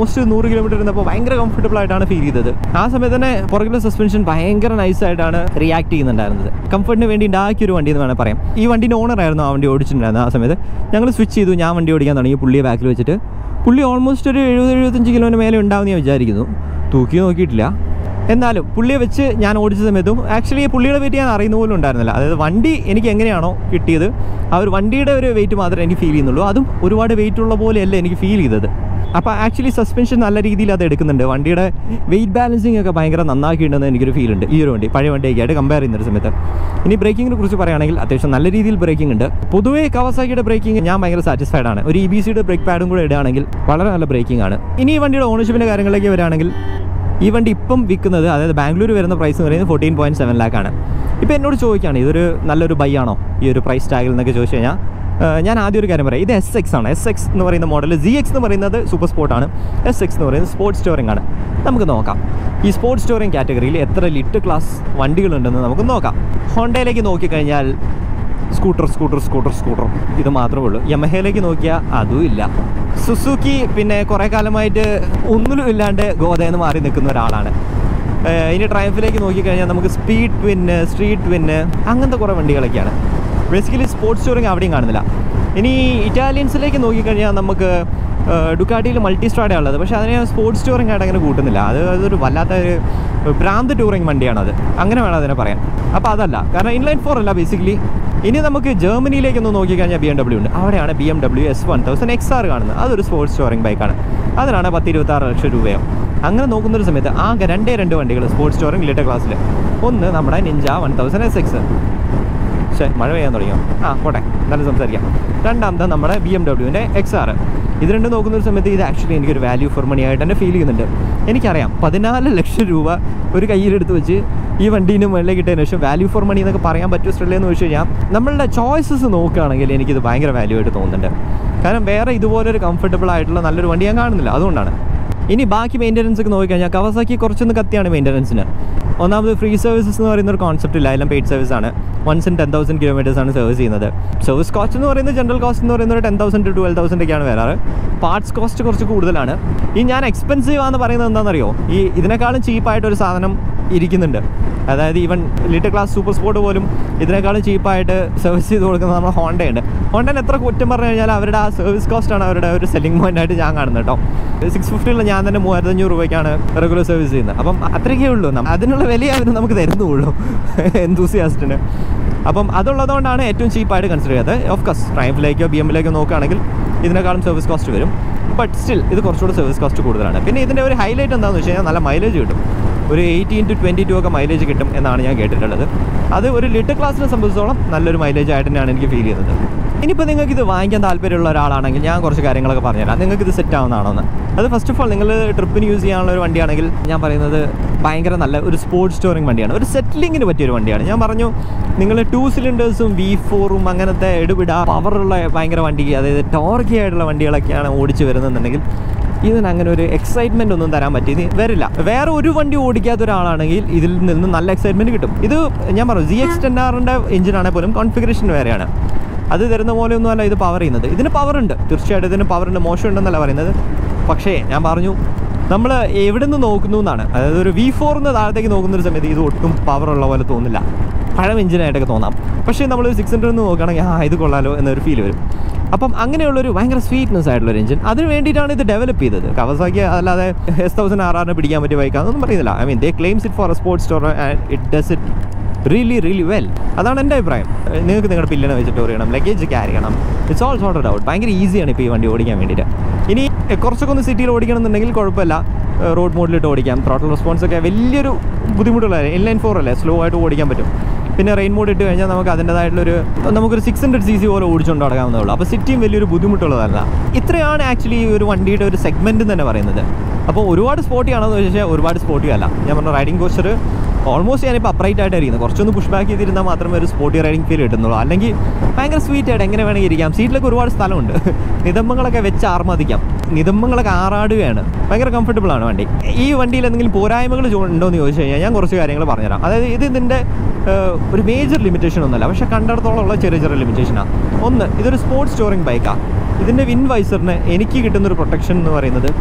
ഓൾമോസ്റ്റ് നൂറ് കിലോമീറ്റർ ഇരുന്നപ്പോൾ ഭയങ്കര കംഫർട്ടബിൾ ആയിട്ടാണ് ഫീൽ ചെയ്തത് ആ സമയത്ത് തന്നെ പുറകിലെ സസ്പെൻഷൻ ഭയങ്കര നൈസ് ആയിട്ടാണ് റിയാക്ട് ചെയ്യുന്നുണ്ടായിരുന്നത് കംഫർട്ടിന് വേണ്ടി ഉണ്ടാക്കിയ ഒരു വണ്ടി എന്ന് വേണമെങ്കിൽ പറയാം ഈ വണ്ടിൻ്റെ ഓണർ ആയിരുന്നു ആ വണ്ടി ഓടിച്ചിട്ടുണ്ടായിരുന്നത് ആ സമയത്ത് ഞങ്ങൾ സ്വിച്ച് ചെയ്തു ഞാൻ വണ്ടി ഓടിക്കാൻ തുടങ്ങി പുള്ളിയെ ബാക്കിൽ വെച്ചിട്ട് പുള്ളി ഓൾമോസ്റ്റ് ഒരു എഴുപത് എഴുപത്തഞ്ച് കിലോന് മേലെ ഉണ്ടാവും ഞാൻ വിചാരിക്കുന്നു തൂക്കി നോക്കിയിട്ടില്ല എന്നാലും പുള്ളിയെ വെച്ച് ഞാൻ ഓടിച്ച സമയത്തും ആക്ച്വലി പുള്ളിയുടെ വെയിറ്റ് ഞാൻ അറിയുന്ന പോലും ഉണ്ടായിരുന്നില്ല അതായത് വണ്ടി എനിക്ക് എങ്ങനെയാണോ കിട്ടിയത് ആ ഒരു വണ്ടിയുടെ ഒരു വെയിറ്റ് മാത്രമേ എനിക്ക് ഫീൽ ചെയ്യുന്നുള്ളൂ അതും ഒരുപാട് വെയിറ്റ് ഉള്ള പോലെയല്ല എനിക്ക് ഫീൽ ചെയ്തത് അപ്പോൾ ആക്ച്വലി സസ്പെൻഷൻ നല്ല രീതിയിൽ അത് എടുക്കുന്നുണ്ട് വണ്ടിയുടെ വെയിറ്റ് ബാലൻസിങ് ഒക്കെ ഭയങ്കര നന്നാക്കിയിട്ടുണ്ടെന്ന് എനിക്കൊരു ഫീൽ ഉണ്ട് ഈ ഒരു വണ്ടി പഴയ വണ്ടിയൊക്കെ ആയിട്ട് കമ്പയർ ചെയ്യുന്ന ഒരു സമയത്ത് ഇനി ബ്രേക്കിങ്ങിനെ കുറിച്ച് പറയുകയാണെങ്കിൽ അത്യാവശ്യം നല്ല രീതിയിൽ ബ്രേക്കിംഗ് ഉണ്ട് പൊതുവേ കവസാക്കിയുടെ ബ്രേക്കിംഗ് ഞാൻ ഭയങ്കര സാറ്റിസ്ഫൈഡ് ആണ് ഒരു ഇ ബി സിയുടെ ബ്രേക്ക് പാഡും കൂടെ ഇടുകയാണെങ്കിൽ വളരെ നല്ല ബ്രേക്കിംഗ് ആണ് ഇനി ഈ വണ്ടിയുടെ ഓണർഷിപ്പിൻ്റെ കാര്യങ്ങളിലേക്ക് വരികയാണെങ്കിൽ ഈ വണ്ടി ഇപ്പം വിൽക്കുന്നത് അതായത് ബാംഗ്ലൂർ വരുന്ന പ്രൈസ് എന്ന് പറയുന്നത് ഫോർട്ടീൻ പോയിൻറ്റ് സെവൻ ലാക്കാണ് ഇപ്പോൾ എന്നോട് ചോദിക്കുകയാണ് ഇതൊരു നല്ലൊരു ബൈ ആണോ ഈ ഒരു പ്രൈസ് ടാഗിൽ എന്നൊക്കെ ചോദിച്ചു കഴിഞ്ഞാൽ ഏഹ് ഞാൻ ആദ്യം ഒരു കാര്യം പറയാം ഇത് എസ് എക്സ് ആണ് എസ് എക്സ് എന്ന് പറയുന്ന മോഡൽ ജി എക്സ് എന്ന് പറയുന്നത് സൂപ്പർ സ്പോർട്ടാണ് എസ് എക്സ് എന്ന് പറയുന്നത് സ്പോർട്സ് സ്റ്റോറിംഗ് ആണ് നമുക്ക് നോക്കാം ഈ സ്പോർട്സ് സ്റ്റോറിംഗ് കാറ്റഗറിയിൽ എത്ര ലിറ്റ് ക്ലാസ് വണ്ടികളുണ്ടെന്ന് നമുക്ക് നോക്കാം ഹോണ്ടയിലേക്ക് നോക്കിക്കഴിഞ്ഞാൽ സ്കൂട്ടർ സ്കൂട്ടർ സ്കൂട്ടർ സ്കൂട്ടർ ഇത് മാത്രമേ ഉള്ളൂ യമഹയിലേക്ക് നോക്കിയാൽ അതും ഇല്ല സുസുക്കി പിന്നെ കുറേ കാലമായിട്ട് ഒന്നിലും ഇല്ലാണ്ട് ഗോതയെന്ന് മാറി നിൽക്കുന്ന ഒരാളാണ് ഏഹ് ഇനി ട്രയംഫിലേക്ക് നോക്കിക്കഴിഞ്ഞാൽ നമുക്ക് സ്പീഡ് ട്വിന്ന് സ്ട്രീറ്റ് ട്വിന്ന് അങ്ങനത്തെ കുറേ വണ്ടികളൊക്കെയാണ് ബേസിക്കലി സ്പോർട്സ് ടൂറിങ് അവിടെയും കാണുന്നില്ല ഇനി ഇറ്റാലിയൻസിലേക്ക് നോക്കിക്കഴിഞ്ഞാൽ നമുക്ക് ഡുക്കാട്ടിയിൽ മൾട്ടി സ്ട്രാഡേ ഉള്ളത് പക്ഷേ അതിനെ സ്പോർട്സ് ടൂറിംഗ് ആയിട്ട് അങ്ങനെ കൂട്ടുന്നില്ല അത് അതൊരു വല്ലാത്ത ഒരു ഭ്രാന്ത് ടൂറിംഗ് വണ്ടിയാണത് അങ്ങനെ വേണം അതിനെ പറയാൻ അപ്പോൾ അതല്ല കാരണം ഇൻലൈൻ ഫോർ അല്ല ബേസിക്കലി ഇനി നമുക്ക് ജർമ്മനിയിലേക്ക് ഒന്ന് നോക്കിക്കഴിഞ്ഞാൽ ബി എം ഡബ്ല്യൂ ഉണ്ട് അവിടെയാണ് B M W S one thousand X R കാണുന്നത് അതൊരു സ്പോർട്സ് ടൂറിംഗ് ബൈക്കാണ് അതിനാണ് പത്ത് ഇരുപത്താറ് ലക്ഷം രൂപയോ അങ്ങനെ നോക്കുന്ന ഒരു സമയത്ത് ആകെ രണ്ടേ രണ്ട് വണ്ടികൾ സ്പോർട്സ് ടൂറിംഗ് ലിറ്റർ ക്ലാസ്സിൽ ഒന്ന് നമ്മുടെ Ninja one thousand S X പക്ഷേ മഴ പെയ്യാൻ തുടങ്ങിയോ ആ പോട്ടെ നല്ല സംസാരിക്കാം രണ്ടാമത്തെ നമ്മുടെ ബി എം ഡബ്ല്യുവിൻ്റെ എക്സ് ആർ ഇത് രണ്ടും നോക്കുന്ന ഒരു സമയത്ത് ഇത് ആക്ച്വലി എനിക്കൊരു വാല്യൂ ഫോർ മണി ആയിട്ട് തന്നെ ഫീൽ ചെയ്യുന്നുണ്ട് എനിക്കറിയാം പതിനാല് ലക്ഷം രൂപ ഒരു കയ്യിലെടുത്ത് വെച്ച് ഈ വണ്ടീൻ്റെ മുകളിലേക്ക് ഇട്ടതിന് ശേഷം വാല്യൂ ഫോർ മണി എന്നൊക്കെ പറയാൻ പറ്റുമോ സ്ട്രെല്ലേ എന്ന് വെച്ച് കഴിഞ്ഞാൽ നമ്മളുടെ ചോയ്സസ് നോക്കുകയാണെങ്കിൽ എനിക്കിത് ഭയങ്കര വാല്യൂ ആയിട്ട് തോന്നുന്നുണ്ട് കാരണം വേറെ ഇതുപോലൊരു കംഫർട്ടബിൾ ആയിട്ടുള്ള നല്ലൊരു വണ്ടി ഞാൻ കാണുന്നില്ല അതുകൊണ്ടാണ് ഇനി ബാക്കി മെയിൻ്റനൻസ് ഒക്കെ നോക്കിക്കഴിഞ്ഞാൽ കവസാക്കി കുറച്ചൊന്ന് കത്തിയാണ് മെയിൻ്റനൻസിന് ഒന്നാമത് ഫ്രീ സർവീസസ് എന്ന് പറയുന്ന ഒരു കോൺസെപ്റ്റ് ഇല്ല എല്ലാം പെയ്ഡ് സർവീസ് ആണ് once in ten thousand kilometres ആണ് സർവീസ് ചെയ്യുന്നത് സർവീസ് കോസ്റ്റ് എന്ന് പറയുന്നത് ജനറൽ കോസ്റ്റ് എന്ന് പറയുന്നത് ഒരു ten thousand to twelve thousand ഒക്കെയാണ് വരാറ് പാർട്സ് കോസ്റ്റ് കുറച്ച് കൂടുതലാണ് ഈ ഞാൻ എക്സ്പെൻസീവ് ആണെന്ന് പറയുന്നത് എന്താണെന്നറിയോ ഈ ഇതിനേക്കാളും ചീപ്പായിട്ട് ഒരു സാധനം ഇരിക്കുന്നുണ്ട് അതായത് even litre class super sport പോലും ഇതിനേക്കാളും ചീപ്പായിട്ട് സർവീസ് ചെയ്ത് കൊടുക്കുന്നത് നമ്മുടെ ഹോണ്ടയുണ്ട് ഹോണ്ടൻ എത്ര കുറ്റം പറഞ്ഞു കഴിഞ്ഞാൽ അവരുടെ ആ സർവീസ് കോസ്റ്റാണ് അവരുടെ ഒരു സെല്ലിംഗ് പോയിന്റ് ആയിട്ട് ഞാൻ കാണുന്നത് കേട്ടോ സിക്സ് ഫിഫ്റ്റിയിൽ ഞാൻ തന്നെ മൂവായിരത്തഞ്ഞൂറ് രൂപയ്ക്കാണ് റെഗുലർ സർവീസ് ചെയ്യുന്നത് അപ്പം അത്രയ്ക്കേ ഉള്ളൂ നം- അതിനുള്ള വിലയെ അവർ നമുക്ക് തരുന്നുള്ളൂ എന്തൂസിയാസ്റ്റിന് അപ്പം അതുള്ളതുകൊണ്ടാണ് ഏറ്റവും ചീപ്പായിട്ട് കൺസിഡർ ചെയ്തത് ഓഫ് കോഴ്സ് ട്രൈംഫിലേക്കോ ബി എമ്മിലേക്കോ നോക്കുകയാണെങ്കിൽ ഇതിനേക്കാളും സർവീസ് കോസ്റ്റ് വരും ബട്ട് സ്റ്റിൽ ഇത് കുറച്ചുകൂടി സർവീസ് കോസ്റ്റ് കൂടുതലാണ് പിന്നെ ഇതിൻ്റെ ഒരു ഹൈലൈറ്റ് എന്താണെന്ന് വെച്ച് കഴിഞ്ഞാൽ നല്ല മൈലേജ് കിട്ടും ഒരു എയ്റ്റീൻ ടു ട്വൻറ്റി ടു ഒക്കെ മൈലേജ് കിട്ടും എന്നാണ് ഞാൻ കേട്ടിട്ടുള്ളത് അത് ഒരു ലിറ്റർ ക്ലാസ്സിനെ സംബന്ധിച്ചോളം നല്ലൊരു മൈലേജ് ആയിട്ട് തന്നെയാണ് എനിക്ക് ഫീൽ ചെയ്യുന്നത് ഇനിയിപ്പോൾ നിങ്ങൾക്ക് ഇത് വാങ്ങിക്കാൻ താല്പര്യമുള്ള ഒരാളാണെങ്കിൽ ഞാൻ കുറച്ച് കാര്യങ്ങളൊക്കെ പറഞ്ഞുതരാം നിങ്ങൾക്ക് ഇത് സെറ്റ് ആവുന്നതാണോ എന്ന് അത് ഫസ്റ്റ് ഓഫ് ഓൾ നിങ്ങൾ ട്രിപ്പിന് യൂസ് ചെയ്യാനുള്ള ഒരു വണ്ടിയാണെങ്കിൽ ഞാൻ പറയുന്നത് ഭയങ്കര നല്ല ഒരു സ്പോർട്സ് സ്റ്റോറിംഗ് വണ്ടിയാണ് ഒരു സെറ്റിലിങ്ങിന് പറ്റിയ ഒരു വണ്ടിയാണ് ഞാൻ പറഞ്ഞു നിങ്ങൾ ടു സിലിണ്ടേഴ്സും വി ഫോറും അങ്ങനത്തെ എടുപിട പവറുള്ള ഭയങ്കര വണ്ടി അതായത് ടോർക്കി ആയിട്ടുള്ള വണ്ടികളൊക്കെയാണ് ഓടിച്ച് വരുന്നതെന്നുണ്ടെങ്കിൽ ഇതിന് അങ്ങനെ ഒരു എക്സൈറ്റ്മെന്റ് ഒന്നും തരാൻ പറ്റി വരില്ല വേറെ ഒരു വണ്ടി ഓടിക്കാത്ത ഒരാളാണെങ്കിൽ ഇതിൽ നിന്ന് നല്ല എക്സൈറ്റ്മെന്റ് കിട്ടും ഇത് ഞാൻ പറഞ്ഞു ജി എക്സ് ടെൻ ആറിൻ്റെ എഞ്ചിനാണെങ്കിൽ പോലും കോൺഫിഗറേഷൻ വേറെയാണ് അത് തരുന്ന പോലെയൊന്നും അല്ല ഇത് പവർ ചെയ്യുന്നത് ഇതിന് പവർ ഉണ്ട് തീർച്ചയായിട്ടും ഇതിന് പവർ ഉണ്ട് മോശം ഉണ്ടെന്നല്ല പറയുന്നത് പക്ഷേ ഞാൻ പറഞ്ഞു നമ്മൾ എവിടെ നിന്ന് നോക്കുന്നു എന്നാണ് അതായത് ഒരു വി ഫോറിന്ന് താഴത്തേക്ക് നോക്കുന്ന ഒരു സമയത്ത് ഇത് ഒട്ടും പവർ ഉള്ള പോലെ തോന്നില്ല പഴം എഞ്ചിനായിട്ടൊക്കെ തോന്നാം പക്ഷേ നമ്മൾ സിക്സ് ഹൺഡ്രഡ് നിന്ന് നോക്കുകയാണെങ്കിൽ ആ ഇത് കൊള്ളാലോ എന്നൊരു ഫീൽ വരും അപ്പം അങ്ങനെയുള്ളൊരു ഭയങ്കര സ്വീറ്റ്നെസ് ആയിട്ടുള്ള എഞ്ചിൻ അതിന് വേണ്ടിയിട്ടാണ് ഇത് ഡെവലപ്പ് ചെയ്തത് കവസാക്കി അല്ലാതെ എസ് തൗസൻഡ് ആർ ആറിന് പിടിക്കാൻ പറ്റിയ ബൈക്ക് അതൊന്നും പറയുന്നില്ല I mean they claims it for a sports store and it does it really really well അതാണ് എൻ്റെ അഭിപ്രായം ഏഹ് നിങ്ങൾക്ക് നിങ്ങളുടെ പില്ലിനെ വെച്ചിട്ട് ഓടിയണം ലഗേജ് ക്യാരി ചെയ്യണം ഇറ്റ്സ് ഓൾ സോർട്ടഡ് ഔട്ട് ഭയങ്കര ഈസിയാണ് ഇപ്പോൾ ഈ വണ്ടി ഓടിക്കാൻ വേണ്ടിയിട്ട് ഇനി എഹ്, കുറച്ചൊക്കെ ഒന്ന് സിറ്റിയിൽ ഓടിക്കണം എന്നുണ്ടെങ്കിൽ കുഴപ്പമില്ല റോഡ് മോഡിലിട്ട് ഓടിക്കാം ത്രോട്ടൽ റെസ്പോൺസ് ഒക്കെ വലിയൊരു ബുദ്ധിമുട്ടുള്ള ഇൻലൈൻ ഫോർ അല്ലേ സ്ലോ ആയിട്ട് ഓടിക്കാൻ പറ്റും പിന്നെ റെയിൻ മോഡ് ഇട്ട് കഴിഞ്ഞാൽ നമുക്ക് അതിൻ്റെതായിട്ടുള്ളൊരു നമുക്കൊരു സിക്സ് ഹൺഡ്രഡ് സി സി പോലെ ഓടിച്ചുകൊണ്ട് നടക്കാവുന്നേ ഉള്ളൂ അപ്പോൾ സിറ്റിയും വലിയൊരു ബുദ്ധിമുട്ടുള്ളതല്ല ഇത്രയാണ് ആക്ച്വലി ഈ ഒരു വണ്ടിയുടെ ഒരു സെഗ്മെൻറ്റ് തന്നെ പറയുന്നത് അപ്പോൾ ഒരുപാട് സ്പോർട്ടി ആണോ എന്ന് ചോദിച്ചാൽ ഒരുപാട് സ്പോർട്ടി അല്ല ഞാൻ പറഞ്ഞ റൈഡിംഗ് കോസ്റ്റർ ഓൾമോസ്റ്റ് ഞാനിപ്പോൾ അപ്രൈറ്റ് ആയിട്ട് ഇരിക്കുന്നത് കുറച്ചൊന്ന് പുഷ് ബാക്ക് ചെയ്തിരുന്നാൽ മാത്രമേ ഒരു സ്പോർട്ടി റൈഡിംഗ് ഫീൽ കിട്ടുന്നുള്ളൂ അല്ലെങ്കിൽ ഭയങ്കര സ്വീറ്റ് ആയിട്ട് എങ്ങനെ വേണമെങ്കിൽ ഇരിക്കാം സീറ്റിലൊക്കെ ഒരുപാട് സ്ഥലമുണ്ട് നിതമ്പങ്ങളൊക്കെ വെച്ച് ആർമതിക്കാം നിതമ്പങ്ങളൊക്കെ ആറാടുകയാണ് ഭയങ്കര കംഫർട്ടബിൾ ആണ് വണ്ടി ഈ വണ്ടിയിൽ എന്തെങ്കിലും പോരായ്മകൾ ചോ- ഉണ്ടോ എന്ന് ചോദിച്ചു കഴിഞ്ഞാൽ ഞാൻ കുറച്ച് കാര്യങ്ങൾ പറഞ്ഞുതരാം അതായത് ഇത് ഇതിൻ്റെ ഏഹ്, ഒരു മേജർ ലിമിറ്റേഷൻ ഒന്നുമല്ല പക്ഷേ കണ്ടിടത്തോളം ഉള്ള ചെറിയ ചെറിയ ലിമിറ്റേഷനാണ് ഒന്ന് ഇതൊരു സ്പോർട്സ് സ്റ്റോറിംഗ് ബൈക്കാണ് ഇതിൻ്റെ വിൻ വൈസറിന് എനിക്ക് കിട്ടുന്ന ഒരു പ്രൊട്ടക്ഷൻ എന്ന് പറയുന്നത്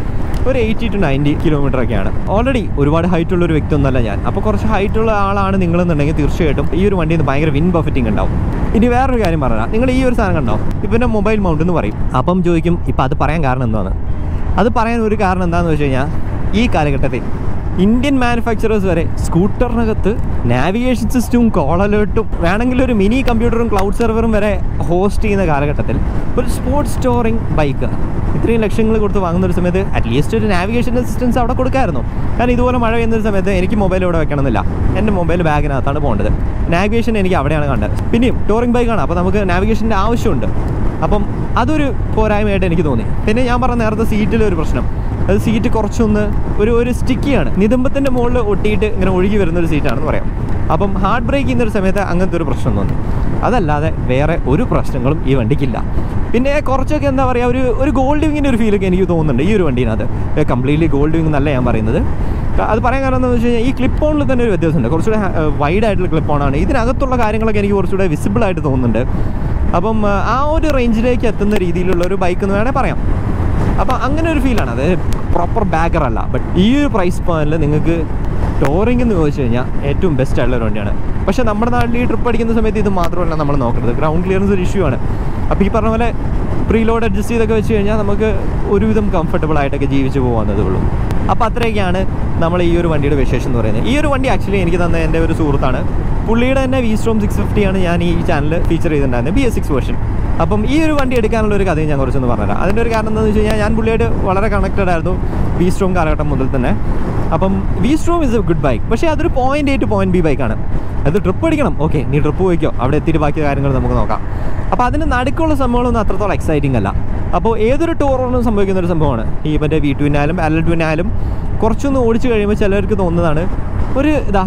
ഒരു എയ്റ്റി ടു നയൻറ്റി കിലോമീറ്റർ ഒക്കെയാണ് ഓൾറെഡി ഒരുപാട് ഹൈറ്റ് ഉള്ള ഒരു വ്യക്തി ഒന്നല്ല ഞാൻ അപ്പോൾ കുറച്ച് ഹൈറ്റ് ഉള്ള ആളാണ് നിങ്ങളെന്നുണ്ടെങ്കിൽ തീർച്ചയായിട്ടും ഈ ഒരു വണ്ടിയിൽ നിന്ന് ഭയങ്കര വിൻ ബഫറ്റിംഗ് ഉണ്ടാവും ഇനി വേറൊരു കാര്യം പറഞ്ഞാൽ നിങ്ങൾ ഈ ഒരു സാധനം കണ്ടോ ഇപ്പം മൊബൈൽ മൗണ്ട് എന്ന് പറയും അപ്പം ചോദിക്കും ഇപ്പം അത് പറയാൻ കാരണം എന്താണ് അത് പറയാൻ ഒരു കാരണം എന്താണെന്ന് വെച്ച് കഴിഞ്ഞാൽ ഈ കാലഘട്ടത്തിൽ ഇന്ത്യൻ മാനുഫാക്ചറേഴ്സ് വരെ സ്കൂട്ടറിനകത്ത് നാവിഗേഷൻ സിസ്റ്റവും കോൾ അലേർട്ടും വേണമെങ്കിൽ ഒരു മിനി കമ്പ്യൂട്ടറും ക്ലൗഡ് സെർവറും വരെ ഹോസ്റ്റ് ചെയ്യുന്ന കാലഘട്ടത്തിൽ ഒരു സ്പോർട്സ് സ്റ്റോറിംഗ് ബൈക്ക് ഇത്രയും ലക്ഷങ്ങൾ കൊടുത്ത് വാങ്ങുന്ന ഒരു സമയത്ത് അറ്റ്ലീസ്റ്റ് ഒരു നാവിഗേഷൻ അസിസ്റ്റൻസ് അവിടെ കൊടുക്കായിരുന്നു കാരണം ഇതുപോലെ മഴ പെയ്യുന്ന ഒരു സമയത്ത് എനിക്ക് മൊബൈൽ ഇവിടെ വെക്കണമെന്നില്ല എൻ്റെ മൊബൈൽ ബാഗിനകത്താണ് പോകേണ്ടത് നാവിഗേഷൻ എനിക്ക് അവിടെയാണ് കണ്ടത് പിന്നെയും ടൂറിംഗ് ബൈക്കാണ് അപ്പോൾ നമുക്ക് നാവിഗേഷൻ്റെ ആവശ്യമുണ്ട് അപ്പം അതൊരു പോരായ്മയായിട്ട് എനിക്ക് തോന്നി പിന്നെ ഞാൻ പറഞ്ഞ നേരത്തെ സീറ്റിലെ ഒരു പ്രശ്നം അത് സീറ്റ് കുറച്ചൊന്ന് ഒരു ഒരു സ്റ്റിക്കിയാണ് നിതമ്പത്തിൻ്റെ മുകളിൽ ഒട്ടിയിട്ട് ഇങ്ങനെ ഒഴുകി വരുന്ന ഒരു സീറ്റാണെന്ന് പറയാം അപ്പം ഹാർഡ് ബ്രേക്ക് ചെയ്യുന്ന ഒരു സമയത്ത് അങ്ങനത്തെ ഒരു പ്രശ്നം തോന്നി അതല്ലാതെ വേറെ ഒരു പ്രശ്നങ്ങളും ഈ വണ്ടിക്കില്ല പിന്നെ കുറച്ചൊക്കെ എന്താ പറയുക ഒരു ഒരു ഗോൾഡ് വിങ്ങിൻ്റെ ഒരു ഫീലൊക്കെ എനിക്ക് തോന്നുന്നുണ്ട് ഈ ഒരു വണ്ടീനകത്ത് കംപ്ലീറ്റ്ലി ഗോൾഡ് വിങ് എന്നല്ല ഞാൻ പറയുന്നത് അത് പറയാൻ കാരണം എന്താണെന്ന് വെച്ച് കഴിഞ്ഞാൽ ഈ ക്ലിപ്പ് ഓണിൽ തന്നെ ഒരു വ്യത്യാസമുണ്ട് കുറച്ചുകൂടെ വൈഡ് ആയിട്ടുള്ള ക്ലിപ്പ് ഓണാണ് ഇതിനകത്തുള്ള കാര്യങ്ങളൊക്കെ എനിക്ക് കുറച്ചുകൂടെ വിസിബിൾ ആയിട്ട് തോന്നുന്നുണ്ട് അപ്പം ആ, ആ ഒരു റേഞ്ചിലേക്ക് എത്തുന്ന രീതിയിലുള്ള ഒരു ബൈക്ക് എന്ന് വേണേൽ പറയാം അപ്പോൾ അങ്ങനെ ഒരു ഫീലാണ് അത് പ്രോപ്പർ ബാഗർ അല്ല ബട്ട് ഈ ഒരു പ്രൈസ് പോയിന്റിൽ നിങ്ങൾക്ക് ടോറിംഗ് എന്ന് ചോദിച്ചു കഴിഞ്ഞാൽ ഏറ്റവും ബെസ്റ്റ് ആയിട്ടുള്ള ഒരു വണ്ടിയാണ് പക്ഷേ നമ്മുടെ നാട്ടിൽ ഈ ട്രിപ്പ് അടിക്കുന്ന സമയത്ത് ഇത് മാത്രമല്ല നമ്മൾ നോക്കുന്നത് ഗ്രൗണ്ട് ക്ലിയറൻസ് ഒരു ഇഷ്യൂ ആണ് അപ്പോൾ ഈ പറഞ്ഞ പോലെ പ്രീ ലോഡ് അഡ്ജസ്റ്റ് ചെയ്തൊക്കെ വെച്ച് കഴിഞ്ഞാൽ നമുക്ക് ഒരുവിധം കംഫർട്ടബിൾ ആയിട്ടൊക്കെ ജീവിച്ച് പോകാവുന്നതേ ഉള്ളൂ അപ്പോൾ അത്രയൊക്കെയാണ് നമ്മൾ ഈ ഒരു വണ്ടിയുടെ വിശേഷം എന്ന് പറയുന്നത് ഈ ഒരു വണ്ടി ആക്ച്വലി എനിക്ക് തന്ന എൻ്റെ ഒരു സുഹൃത്താണ് പുള്ളിയുടെ തന്നെ വി സ്ട്രോം സിക്സ് ഫിഫ്റ്റിയാണ് ഞാൻ ഈ ചാനൽ ഫീച്ചർ ചെയ്തിട്ടുണ്ടായിരുന്നത് ബി എസ് സിക്സ് വേർഷൻ അപ്പം ഈ ഒരു വണ്ടി എടുക്കാനുള്ള ഒരു കഥയും ഞാൻ കുറച്ചൊന്ന് പറഞ്ഞുതരാം അതിൻ്റെ ഒരു കാരണം എന്താണെന്ന് വെച്ച് കഴിഞ്ഞാൽ ഞാൻ പുള്ളിയായിട്ട് വളരെ കണക്റ്റഡ് ആയിരുന്നു വി സ്ട്രോം കാലഘട്ടം മുതൽ തന്നെ അപ്പം V Strom is a good bike പക്ഷേ അതൊരു പോയിന്റ് എയ്റ്റ് പോയിന്റ് ബി ബൈക്കാണ് അത് ട്രിപ്പ് അടിക്കണം ഓക്കെ നീ ട്രിപ്പ് പോയിക്കോ അവിടെ എത്തിയിട്ട് ബാക്കി കാര്യങ്ങൾ നമുക്ക് നോക്കാം അപ്പോൾ അതിന് നടുക്കുള്ള സംഭവങ്ങളൊന്നും അത്രത്തോളം എക്സൈറ്റിംഗ് അല്ല അപ്പോൾ ഏതൊരു ടൂറോണും സംഭവിക്കുന്ന ഒരു സംഭവമാണ് ഈ മറ്റേ വി ടുവിനായാലും പാരൽ ടുവിനായാലും കുറച്ചൊന്ന് ഓടിച്ചു കഴിയുമ്പോൾ ചിലർക്ക് തോന്നുന്നതാണ് ഒരു ഇതാ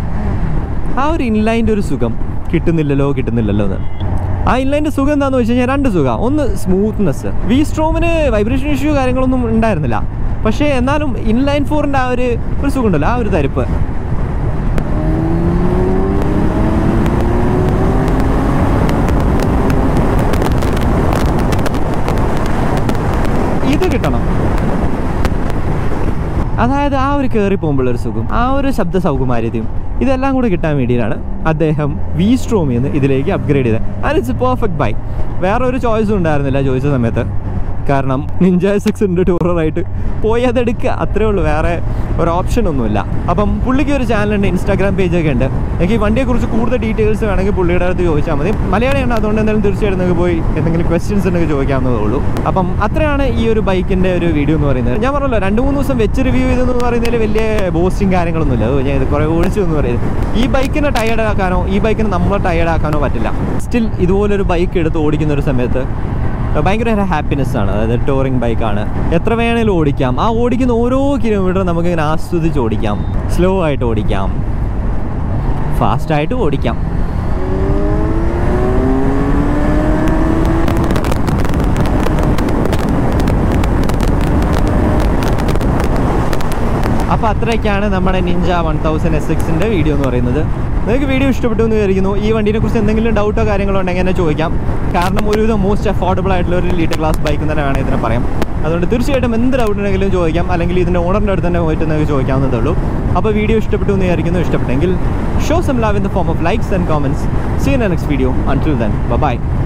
ആ ഒരു ഇൻലൈൻ്റെ ഒരു സുഖം കിട്ടുന്നില്ലല്ലോ കിട്ടുന്നില്ലല്ലോ എന്ന് ആ ഇൻലൈൻ്റെ സുഖം എന്താണെന്ന് വെച്ച് കഴിഞ്ഞാൽ രണ്ട് സുഖം ഒന്ന് സ്മൂത്ത്നെസ് വി സ്ട്രോമിന് വൈബ്രേഷൻ ഇഷ്യൂ കാര്യങ്ങളൊന്നും ഉണ്ടായിരുന്നില്ല പക്ഷേ എന്നാലും ഇൻലൈൻ ഫോറിൻ്റെ ആ ഒരു ഒരു സുഖം ഉണ്ടല്ലോ ആ ഒരു തരിപ്പ് ഇത് കിട്ടണം അതായത് ആ ഒരു കയറി പോകുമ്പോഴൊരു സുഖം ആ ഒരു ശബ്ദ സൗകുമാര്യതയും ഇതെല്ലാം കൂടെ കിട്ടാൻ വേണ്ടിയിട്ടാണ് അദ്ദേഹം വി സ്ട്രോമിൽ നിന്ന് ഇതിലേക്ക് അപ്ഗ്രേഡ് ചെയ്തത് ആൻഡ് ഇറ്റ്സ് പെർഫെക്റ്റ് ബൈക്ക് വേറെ ഒരു ചോയ്സും ഉണ്ടായിരുന്നില്ല ചോദിച്ച സമയത്ത് കാരണം നിഞ്ച സെക്സിൻ്റെ ടൂററായിട്ട് പോയി അതെടുക്കുക അത്രേ ഉള്ളൂ വേറെ ഒരു ഓപ്ഷൻ ഒന്നുമില്ല അപ്പം പുള്ളിക്ക് ഒരു ചാനലുണ്ട് ഇൻസ്റ്റാഗ്രാം പേജൊക്കെ ഉണ്ട് എനിക്ക് ഈ വണ്ടിയെക്കുറിച്ച് കൂടുതൽ ഡീറ്റെയിൽസ് വേണമെങ്കിൽ പുള്ളിയുടെ അടുത്ത് ചോദിച്ചാൽ മതി മലയാളിയാണ് അതുകൊണ്ട് എന്തായാലും തീർച്ചയായിട്ടും നിങ്ങൾക്ക് പോയി എന്തെങ്കിലും ക്വസ്റ്റ്യൻസ് ഉണ്ടെങ്കിൽ ചോദിക്കാവുന്നതേ ഉള്ളൂ അപ്പം അത്രയാണ് ഈ ഒരു ബൈക്കിൻ്റെ ഒരു വീഡിയോ എന്ന് പറയുന്നത് ഞാൻ പറഞ്ഞല്ലോ രണ്ട് മൂന്ന് ദിവസം വെച്ച് റിവ്യൂ ചെയ്തെന്ന് പറയുന്നതിൽ വലിയ ബോസ്റ്റിംഗ് കാര്യങ്ങളൊന്നുമില്ല ഓ, ഞാൻ ഇത് കുറേ ഓടിച്ചു എന്ന് പറയുന്നത് ഈ ബൈക്കിനെ ടയേർഡ് ആക്കാനോ ഈ ബൈക്കിനെ നമ്മളെ ടയേർഡ് ആക്കാനോ പറ്റില്ല സ്റ്റിൽ ഇതുപോലൊരു ബൈക്ക് എടുത്ത് ഓടിക്കുന്ന ഒരു സമയത്ത് ഭയങ്കര ഒരു ഹാപ്പിനെസ് ആണ് അതായത് ടൂറിംഗ് ബൈക്കാണ് എത്ര വേണേലും ഓടിക്കാം ആ ഓടിക്കുന്ന ഓരോ കിലോമീറ്റർ നമുക്ക് ഇങ്ങനെ ആസ്വദിച്ച് ഓടിക്കാം സ്ലോ ആയിട്ട് ഓടിക്കാം ഫാസ്റ്റായിട്ട് ഓടിക്കാം അപ്പോൾ അത്രയൊക്കെയാണ് നമ്മുടെ നിഞ്ച വൺ തൗസൻഡ് എസ് എക്സിൻ്റെ വീഡിയോ എന്ന് പറയുന്നത് നിങ്ങൾക്ക് വീഡിയോ ഇഷ്ടപ്പെട്ടു എന്ന് വിചാരിക്കുന്നു ഈ വണ്ടിനെ കുറിച്ച് എന്തെങ്കിലും ഡൗട്ടോ കാര്യങ്ങളോ ഉണ്ടെങ്കിൽ എന്നെ ചോദിക്കാം കാരണം ഒരുവിധം മോസ്റ്റ് അഫോർഡബിൾ ആയിട്ടുള്ള ഒരു ലീറ്റർ ക്ലാസ് ബൈക്ക് തന്നെ വേണമെങ്കിൽ ഇതിനെ പറയാം അതുകൊണ്ട് തീർച്ചയായിട്ടും എന്ത് ഡൗട്ട് ഉണ്ടെങ്കിലും ചോദിക്കാം അല്ലെങ്കിൽ ഇതിൻ്റെ ഓണറിൻ്റെ അടുത്ത് തന്നെ പോയിട്ട് നിങ്ങൾക്ക് ചോദിക്കാവുന്നതേ ഉള്ളൂ അപ്പോൾ വീഡിയോ ഇഷ്ടപ്പെട്ടു എന്ന് വിചാരിക്കുന്നു ഇഷ്ടപ്പെട്ടെങ്കിൽ show some love in the form of likes and comments see in next video until then by